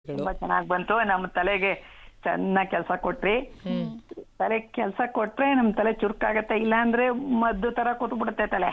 ತುಂಬಾ ಚೆನ್ನಾಗ್ ಬಂತು ನಮ್ಮ ತಲೆಗೆ ಚೆನ್ನಾಗ್ ಕೆಲಸ ಕೊಟ್ರಿ ತಲೆ ಕೆಲಸ ಕೊಟ್ರೆ ನಮ್ ತಲೆ ಚುರುಕಾಗತ್ತೆ ಇಲ್ಲ ಅಂದ್ರೆ ಮದ್ದು ತರ ಕೂತ್ಬಿಡುತ್ತೆ ತಲೆ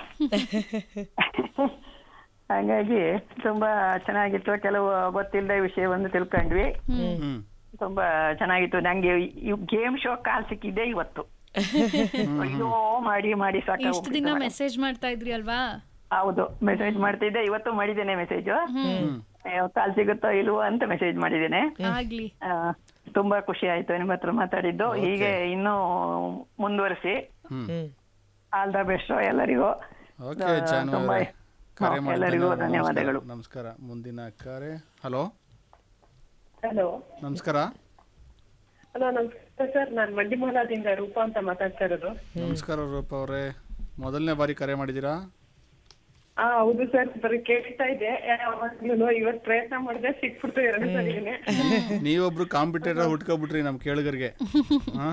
ಹಂಗಾಗಿ ತುಂಬಾ ಚೆನ್ನಾಗಿತ್ತು ಕೆಲವು ಗೊತ್ತಿಲ್ಲದ ವಿಷಯವನ್ನು ತಿಳ್ಕೊಂಡ್ವಿ ಹ್ಮ್ ತುಂಬಾ ಚೆನ್ನಾಗಿತ್ತು ನಂಗೆ ಗೇಮ್ ಶೋ ಕಾಲ್ ಸಿಕ್ಕಿದ್ದೆ ಇವತ್ತು ಅಯ್ಯೋ ಮಾಡಿ ಮಾಡಿ ಇಷ್ಟು ದಿನ ಸಾಕಾಗ್ಬಿಟ್ಟಿತ್ತು ಮೆಸೇಜ್ ಮಾಡ್ತಾ ಇದ್ರಿ ಅಲ್ವಾ ಹೌದು ಮೆಸೇಜ್ ಮಾಡ್ತಿದ್ದೆ ಇವತ್ತು ಮಾಡಿದ್ದೇನೆ ಮೆಸೇಜ್ ಕಾಲ್ ಸಿಗುತ್ತೋ ಇಲ್ವೋ ಅಂತ ಮೆಸೇಜ್ ಮಾಡಿದ್ದೇನೆ ಆಗ್ಲಿ ಆ, ತುಂಬಾ ಖುಷಿ ಆಯ್ತು ನಿಮ್ಮ ಹತ್ರ ಮಾತಾಡಿದ್ದು ಹೀಗೆ ಇನ್ನೂ ಮುಂದುವರಿಸಿ ಆಲ್ ದ ಬೆಸ್ಟ್ ಎಲ್ಲರಿಗೂ ಓಕೆ ಆ, ಜಾನು ತುಂಬಾ ಅವರೇ ಕರೆ ಹಾ, ಮಾಡಿದ ಎಲ್ಲರಿಗೂ ನಮಸ್ಕಾರ. ಧನ್ಯವಾದಗಳು ನಮಸ್ಕಾರ ಮುಂದಿನ ಕರೆ ಹಲೋ ಹಲೋ ನಮಸ್ಕಾರ ಹಲೋ ನಮಸ್ಕಾರ ಸರ್ ನಾನು ಮಂಡಿಮೂಲದಿಂದ ರೂಪಾ ಅಂತ ಮಾತಾಡ್ತಾ ಇರೋದು ನಮಸ್ಕಾರ ರೂಪ ಅವರೇ ಮೊದಲನೇ ಬಾರಿ ಕರೆ ಮಾಡಿದ್ದೀರಾ ಹಾ ಹೌದು ಸರ್ ಬರೀ ಕೇಳ್ತಾ ಇದ್ದೆ ಯಾವಾಗ್ಲೂ ಇವತ್ತು ಪ್ರಯತ್ನ ಮಾಡಿದೆ ಸಿಕ್ಬಿಡ್ತು ಎರಡು ಸರಿನೇ ನೀವೊಬ್ರು ಕಾಂಪಿಟೇಟರ್ ಹುಟ್ಕೊಬಿಟ್ರಿ ನಮ್ ಕೇಳುಗರಿಗೆ ಹಾ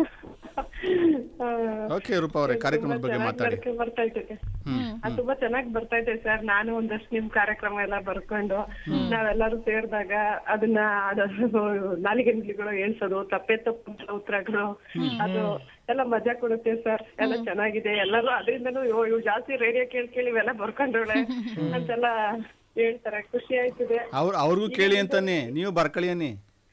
ಓಕೆ ರೂಪ ಅವರೇ ಕಾರ್ಯಕ್ರಮದ ಬಗ್ಗೆ ಮಾತಾಡಿ ಬರ್ತಾ ಇರ್ತೈತೆ ಅದು ತುಂಬಾ ಚೆನ್ನಾಗಿ ಬರ್ತಾ ಇದೆ ಸರ್ ನಾನು ಒಂದಷ್ಟು ನಿಮ್ ಕಾರ್ಯಕ್ರಮ ಎಲ್ಲ ಬರ್ಕೊಂಡು ನಾವೆಲ್ಲರೂ ಸೇರಿದಾಗ ಅದನ್ನ ಅದು ನಾಲಿಗೆ ನುಡಿಗಳು ಹೇಳ್ಸೋದು ತಪ್ಪೆ ತಪ್ಪು ಉತ್ತರಗಳು ಅದು ಎಲ್ಲ ಮಜಾ ಕೊಡುತ್ತೆ ಸರ್ ಎಲ್ಲ ಚೆನ್ನಾಗಿದೆ ಎಲ್ಲರೂ ಅದರಿಂದನೂ ಇವ್- ಇವ್ ಜಾಸ್ತಿ ರೇಡಿಯೋ ಕೇಳಿ ಕೇಳಿ ಇವೆಲ್ಲ ಬರ್ಕೊಂಡವಳೆ ಅಂತೆಲ್ಲ ಹೇಳ್ತಾರೆ ಖುಷಿ ಆಯ್ತದೆ ಅವ್ರ ಅವ್ರಿಗೂ ಕೇಳಿ ಅಂತಾನೆ ನೀವು ಬರ್ಕಳಿ ಅನ್ನಿ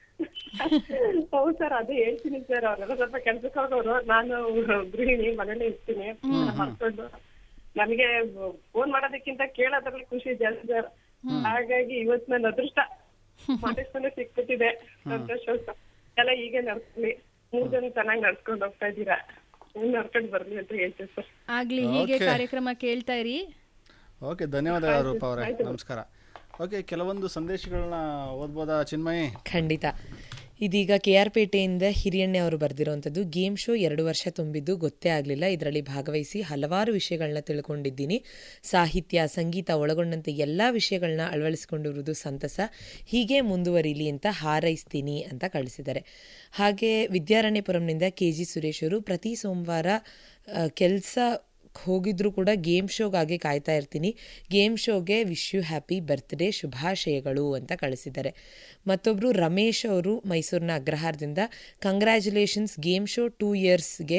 ಹೌದು ಸರ್ ಅದು ಹೇಳ್ತೀನಿ ಸರ್ ಅವರೆಲ್ಲ ಸ್ವಲ್ಪ ಕೆಲ್ಸಕ್ಕೆ ಹೋಗೋರು ನಾನು ಗೃಹಿಣಿ ಮನೇಲಿ ಇರ್ತೀನಿ ಮಾಡ್ಕೊಂಡು ನನಗೆ ಫೋನ್ ಮಾಡೋದಕ್ಕಿಂತ ಕೇಳೋದ್ರಲ್ಲಿ ಖುಷಿ ಜಾಸ್ತಿ ಸರ್ ಹಾಗಾಗಿ ಇವತ್ತು ನನ್ನ ಅದೃಷ್ಟ ಮಾಡಿಸ್ಕೊಂಡೆ ಸಿಕ್ಬಿಟ್ಟಿದೆ ಸಂತೋಷ ಸರ್. ಎಲ್ಲ ಹೀಗೆ ನಡ್ಸ್ಲಿ ಮೂರ್ ಜನ ಚೆನ್ನಾಗಿ ನಡ್ಸ್ಕೊಂಡು ಹೋಗ್ತಾ ಇದ್ದೀರಾ ನೀವು ನಡ್ಕೊಂಡು ಬರ್ಲಿ ಅಂತ ಹೇಳ್ತೀವಿ ಸರ್ ಆಗ್ಲಿ ಹೀಗೆ Okay. ಕಾರ್ಯಕ್ರಮ ಕೇಳ್ತಾ ಇರಿ ಓಕೆ ಧನ್ಯವಾದ ರೂಪ ಅವರೇ ನಮಸ್ಕಾರ ಓಕೆ ಕೆಲವೊಂದು ಸಂದೇಶಗಳನ್ನ ಓದ್ಬೋದಾ ಚಿನ್ಮಯಿ ಖಂಡಿತ ಇದೀಗ ಕೆ ಆರ್ ಪೇಟೆಯಿಂದ ಹಿರಿಯಣ್ಣೆ ಅವರು ಬರೆದಿರುವಂಥದ್ದು ಗೇಮ್ ಶೋ ಎರಡು ವರ್ಷ ತುಂಬಿದ್ದು ಗೊತ್ತೇ ಆಗಲಿಲ್ಲ ಇದರಲ್ಲಿ ಭಾಗವಹಿಸಿ ಹಲವಾರು ವಿಷಯಗಳನ್ನ ತಿಳ್ಕೊಂಡಿದ್ದೀನಿ ಸಾಹಿತ್ಯ ಸಂಗೀತ ಒಳಗೊಂಡಂತೆ ಎಲ್ಲ ವಿಷಯಗಳನ್ನ ಅಳವಡಿಸಿಕೊಂಡಿರುವುದು ಸಂತಸ ಹೀಗೆ ಮುಂದುವರಿಲಿ ಅಂತ ಹಾರೈಸ್ತೀನಿ ಅಂತ ಕಳಿಸಿದ್ದಾರೆ ಹಾಗೆ ವಿದ್ಯಾರಣ್ಯಪುರಂನಿಂದ ಕೆ ಜಿ ಸುರೇಶ್ ಅವರು ಪ್ರತಿ ಸೋಮವಾರ ಕೆಲಸ ಹೋಗಿದ್ರು ಕೂಡ ಗೇಮ್ ಶೋಗಾಗಿ ಕಾಯ್ತಾ ಇರ್ತೀನಿ ಗೇಮ್ ಶೋಗೆ ವಿಶ್ ಯು ಹ್ಯಾಪಿ ಬರ್ತ್ಡೇ ಶುಭಾಶಯಗಳು ಅಂತ ಕಳಿಸಿದ್ದಾರೆ ಮತ್ತೊಬ್ಬರು ರಮೇಶ್ ಅವರು ಮೈಸೂರಿನ ಅಗ್ರಹಾರದಿಂದ ಕಂಗ್ರ್ಯಾಚುಲೇಷನ್ಸ್ ಗೇಮ್ ಶೋ ಟೂ ಇಯರ್ಸ್ಗೆ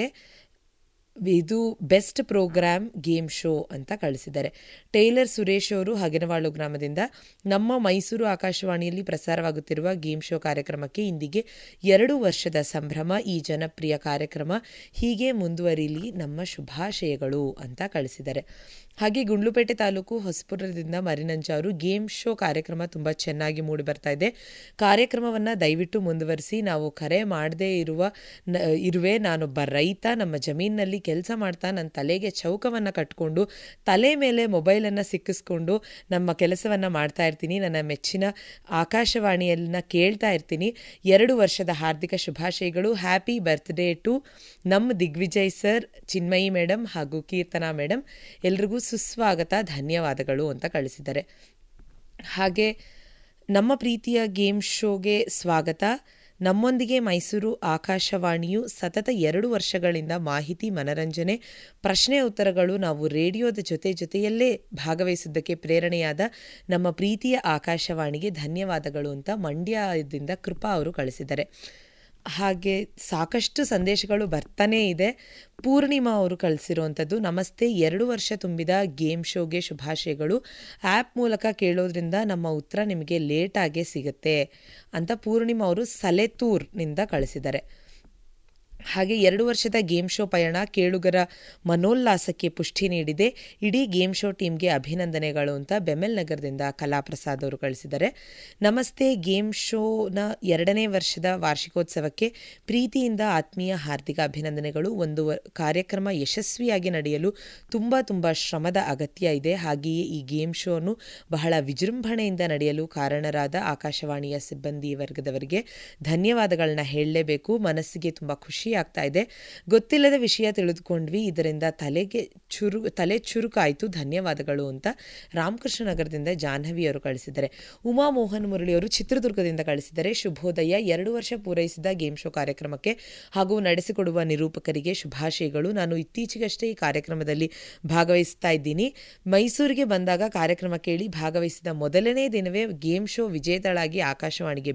ಇದು ಬೆಸ್ಟ್ ಪ್ರೋಗ್ರಾಮ್ ಗೇಮ್ ಶೋ ಅಂತ ಕಳಿಸಿದ್ದಾರೆ ಟೈಲರ್ ಸುರೇಶ್ ಅವರು ಹಗನವಾಳು ಗ್ರಾಮದಿಂದ ನಮ್ಮ ಮೈಸೂರು ಆಕಾಶವಾಣಿಯಲ್ಲಿ ಪ್ರಸಾರವಾಗುತ್ತಿರುವ ಗೇಮ್ ಶೋ ಕಾರ್ಯಕ್ರಮಕ್ಕೆ ಇಂದಿಗೆ ಎರಡು ವರ್ಷದ ಸಂಭ್ರಮ ಈ ಜನಪ್ರಿಯ ಕಾರ್ಯಕ್ರಮ ಹೀಗೆ ಮುಂದುವರಿಲಿ ನಮ್ಮ ಶುಭಾಶಯಗಳು ಅಂತ ಕಳಿಸಿದ್ದಾರೆ ಹಾಗೆ ಗುಂಡ್ಲುಪೇಟೆ ತಾಲೂಕು ಹೊಸಪುರದಿಂದ ಮರಿನಂಜ ಅವರು ಗೇಮ್ ಶೋ ಕಾರ್ಯಕ್ರಮ ತುಂಬ ಚೆನ್ನಾಗಿ ಮೂಡಿ ಬರ್ತಾ ಇದೆ ಕಾರ್ಯಕ್ರಮವನ್ನು ದಯವಿಟ್ಟು ಮುಂದುವರಿಸಿ ನಾವು ಕರೆ ಮಾಡದೇ ಇರುವ ನ- ಇರುವೆ ನಾನೊಬ್ಬ ರೈತ ನಮ್ಮ ಜಮೀನಿನಲ್ಲಿ ಕೆಲಸ ಮಾಡ್ತಾ ನನ್ನ ತಲೆಗೆ ಚೌಕವನ್ನು ಕಟ್ಕೊಂಡು ತಲೆ ಮೇಲೆ ಮೊಬೈಲನ್ನು ಸಿಕ್ಕಿಸ್ಕೊಂಡು ನಮ್ಮ ಕೆಲಸವನ್ನು ಮಾಡ್ತಾ ಇರ್ತೀನಿ ನನ್ನ ಮೆಚ್ಚಿನ ಆಕಾಶವಾಣಿಯನ್ನ ಕೇಳ್ತಾ ಇರ್ತೀನಿ ಎರಡು ವರ್ಷದ ಹಾರ್ದಿಕ ಶುಭಾಶಯಗಳು ಹ್ಯಾಪಿ ಬರ್ತ್ಡೇ ಟು ನಮ್ಮ ದಿಗ್ವಿಜಯ್ ಸರ್ ಚಿನ್ಮಯಿ ಮೇಡಮ್ ಹಾಗೂ ಕೀರ್ತನಾ ಮೇಡಮ್ ಎಲ್ರಿಗೂ ಸುಸ್ವಾಗತ ಧನ್ಯವಾದಗಳು ಅಂತ ಕಳಿಸಿದ್ದಾರೆ ಹಾಗೆ ನಮ್ಮ ಪ್ರೀತಿಯ ಗೇಮ್ ಶೋಗೆ ಸ್ವಾಗತ ನಮ್ಮೊಂದಿಗೆ ಮೈಸೂರು ಆಕಾಶವಾಣಿಯು ಸತತ ಎರಡು ವರ್ಷಗಳಿಂದ ಮಾಹಿತಿ ಮನರಂಜನೆ ಪ್ರಶ್ನೆ ಉತ್ತರಗಳು ನಾವು ರೇಡಿಯೋದ ಜೊತೆ ಜೊತೆಯಲ್ಲೇ ಭಾಗವಹಿಸಿದ್ದಕ್ಕೆ ಪ್ರೇರಣೆಯಾದ ನಮ್ಮ ಪ್ರೀತಿಯ ಆಕಾಶವಾಣಿಗೆ ಧನ್ಯವಾದಗಳು ಅಂತ ಮಂಡ್ಯದಿಂದ ಕೃಪಾ ಅವರು ಕಳಿಸಿದ್ದಾರೆ ಹಾಗೆ ಸಾಕಷ್ಟು ಸಂದೇಶಗಳು ಬರ್ತಾನೇ ಇದೆ ಪೂರ್ಣಿಮಾ ಅವರು ಕಳಿಸಿರುವಂಥದ್ದು ನಮಸ್ತೆ ಎರಡು ವರ್ಷ ತುಂಬಿದ ಗೇಮ್ ಶೋಗೆ ಶುಭಾಶಯಗಳು ಆ್ಯಪ್ ಮೂಲಕ ಕೇಳೋದ್ರಿಂದ ನಮ್ಮ ಉತ್ತರ ನಿಮಗೆ ಲೇಟಾಗೇ ಸಿಗುತ್ತೆ ಅಂತ ಪೂರ್ಣಿಮಾ ಅವರು ಸಲೆತೂರ್ನಿಂದ ಕಳಿಸಿದ್ದಾರೆ ಹಾಗೆ ಎರಡು ವರ್ಷದ ಗೇಮ್ ಶೋ ಪಯಣ ಕೇಳುಗರ ಮನೋಲ್ಲಾಸಕ್ಕೆ ಪುಷ್ಟಿ ನೀಡಿದೆ ಇಡೀ ಗೇಮ್ ಶೋ ಟೀಮ್ಗೆ ಅಭಿನಂದನೆಗಳು ಅಂತ ಬೆಮೆಲ್ ನಗರದಿಂದ ಕಲಾಪ್ರಸಾದ್ ಅವರು ಕಳಿಸಿದ್ದಾರೆ ನಮಸ್ತೆ ಗೇಮ್ ಶೋನ ಎರಡನೇ ವರ್ಷದ ವಾರ್ಷಿಕೋತ್ಸವಕ್ಕೆ ಪ್ರೀತಿಯಿಂದ ಆತ್ಮೀಯ ಹಾರ್ದಿಕ ಅಭಿನಂದನೆಗಳು ಒಂದು ವ- ಕಾರ್ಯಕ್ರಮ ಯಶಸ್ವಿಯಾಗಿ ನಡೆಯಲು ತುಂಬ ತುಂಬ ಶ್ರಮದ ಅಗತ್ಯ ಇದೆ ಹಾಗೆಯೇ ಈ ಗೇಮ್ ಶೋನು ಬಹಳ ವಿಜೃಂಭಣೆಯಿಂದ ನಡೆಯಲು ಕಾರಣರಾದ ಆಕಾಶವಾಣಿಯ ಸಿಬ್ಬಂದಿ ವರ್ಗದವರಿಗೆ ಧನ್ಯವಾದಗಳನ್ನ ಹೇಳಲೇಬೇಕು ಮನಸ್ಸಿಗೆ ತುಂಬ ಖುಷಿ ಆಗ್ತಾ ಇದೆ ಗೊತ್ತಿಲ್ಲದ ವಿಷಯ ತಿಳಿದುಕೊಂಡ್ವಿ ಇದರಿಂದ ತಲೆಗೆ ಚುರು ತಲೆ ಚುರುಕಾಯಿತು ಧನ್ಯವಾದಗಳು ಅಂತ ರಾಮಕೃಷ್ಣ ನಗರದಿಂದ ಜಾಹ್ನವಿ ಅವರು ಕಳಿಸಿದ್ದಾರೆ ಉಮಾ ಮೋಹನ್ ಮುರಳಿ ಅವರು ಚಿತ್ರದುರ್ಗದಿಂದ ಕಳಿಸಿದ್ದಾರೆ ಶುಭೋದಯ ಎರಡು ವರ್ಷ ಪೂರೈಸಿದ ಗೇಮ್ ಶೋ ಕಾರ್ಯಕ್ರಮಕ್ಕೆ ಹಾಗೂ ನಡೆಸಿಕೊಡುವ ನಿರೂಪಕರಿಗೆ ಶುಭಾಶಯಗಳು ನಾನು ಇತ್ತೀಚೆಗಷ್ಟೇ ಈ ಕಾರ್ಯಕ್ರಮದಲ್ಲಿ ಭಾಗವಹಿಸ್ತಾ ಇದ್ದೀನಿ ಮೈಸೂರಿಗೆ ಬಂದಾಗ ಕಾರ್ಯಕ್ರಮ ಕೇಳಿ ಭಾಗವಹಿಸಿದ ಮೊದಲನೇ ದಿನವೇ ಗೇಮ್ ಶೋ ವಿಜೇತಳಾಗಿ ಆಕಾಶವಾಣಿಗೆ